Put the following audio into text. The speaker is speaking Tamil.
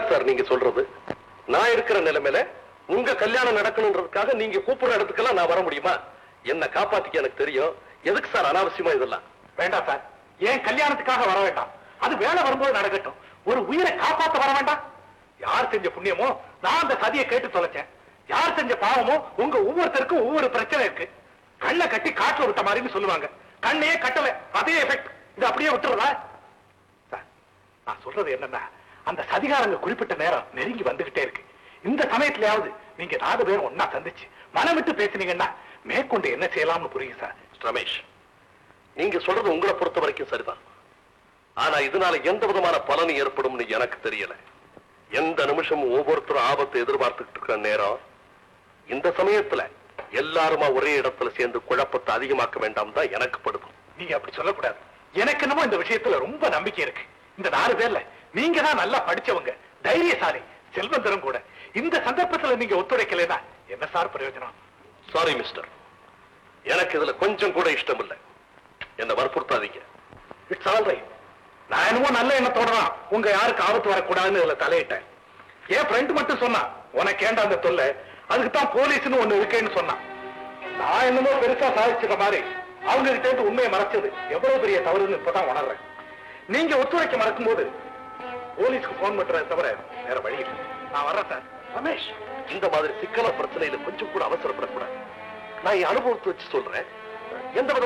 சார் நீங்க சொல்றது நான் இருக்கிற நிலைமையில உங்க கல்யாணம் நடக்கணுன்றதுக்காக நீங்க கூப்பிடுற இடத்துக்கெல்லாம் நான் வர முடியுமா என்ன காப்பாத்திக்க எனக்கு தெரியும் எதுக்கு சார் அனாவசியமா இதெல்லாம் வேண்டாம் சார் ஏன் கல்யாணத்துக்காக வர வேண்டாம் அது வேலை வரும்போது நடக்கட்டும் ஒரு உயிரை காப்பாத்த வர வேண்டாம் யார் செஞ்ச புண்ணியமோ நான் அந்த சதியை கேட்டு தொலைச்சேன் யார் செஞ்ச பாவமோ உங்க ஒவ்வொருத்தருக்கும் ஒவ்வொரு பிரச்சனை இருக்கு கண்ணை கட்டி காட்டுல விட்ட மாதிரின்னு சொல்லுவாங்க கண்ணையே கட்டல அதே எஃபெக்ட் இது அப்படியே விட்டுறதா சார் நான் சொல்றது என்னன்னா அந்த சதிகாரங்க குறிப்பிட்ட நேரம் நெருங்கி வந்துகிட்டே இருக்கு இந்த சமயத்திலயாவது நீங்க நாலு பேரும் ஒன்னா சந்திச்சு மனம் விட்டு பேசுனீங்கன்னா மேற்கொண்டு என்ன செய்யலாம்னு புரியுது சார் ரமேஷ் நீங்க சொல்றது உங்களை பொறுத்த வரைக்கும் சரிதான் ஆனா இதனால எந்த விதமான பலன் ஏற்படும்னு எனக்கு தெரியல எந்த நிமிஷமும் ஒவ்வொருத்தரும் ஆபத்தை எதிர்பார்த்துக்கிட்டு இருக்கிற நேரம் இந்த சமயத்துல எல்லாருமா ஒரே இடத்துல சேர்ந்து குழப்பத்தை அதிகமாக்க வேண்டாம் தான் எனக்கு படுது நீங்க அப்படி சொல்லக்கூடாது எனக்கு என்னமோ இந்த விஷயத்துல ரொம்ப நம்பிக்கை இருக்கு இந்த நாலு பேர்ல நீங்க தான் நல்லா படிச்சவங்க தைரியசாலி செல்வந்தரும் கூட இந்த சந்தர்ப்பத்துல நீங்க ஒத்துழைக்கலைன்னா என்ன சார் பிரயோஜனம் சாரி மிஸ்டர் எனக்கு இதுல கொஞ்சம் கூட இஷ்டம் இல்லை என்ன வற்புறுத்தாதீங்க இட்ஸ் ஆல் ரைட் நான் என்னமோ நல்ல எண்ணத்தோட தான் உங்க யாருக்கு ஆபத்து வரக்கூடாதுன்னு இதுல தலையிட்டேன் என் ஃப்ரெண்ட் மட்டும் சொன்னான் உனக்கு ஏண்டா அந்த தொல்லை அதுக்கு தான் போலீஸ்னு ஒண்ணு இருக்கேன்னு சொன்னான் நான் என்னமோ பெருசா சாதிச்சிட்ட மாதிரி அவங்க கிட்ட இருந்து உண்மையை மறைச்சது எவ்வளவு பெரிய தவறுன்னு இப்பதான் உணர்றேன் நீங்க ஒத்துழைக்க மறக்கும்போது போலீஸ்க்கு போன் பண்றதை தவிர வேற வழி இல்லை நான் வர்றேன் சார் ரமேஷ் இந்த மாதிரி சிக்கல பிரச்சனையில கொஞ்சம் கூட அவசரப்படக்கூடாது நான் என் அனுபவத்தை வச்சு சொல்றேன் எந்த விதமான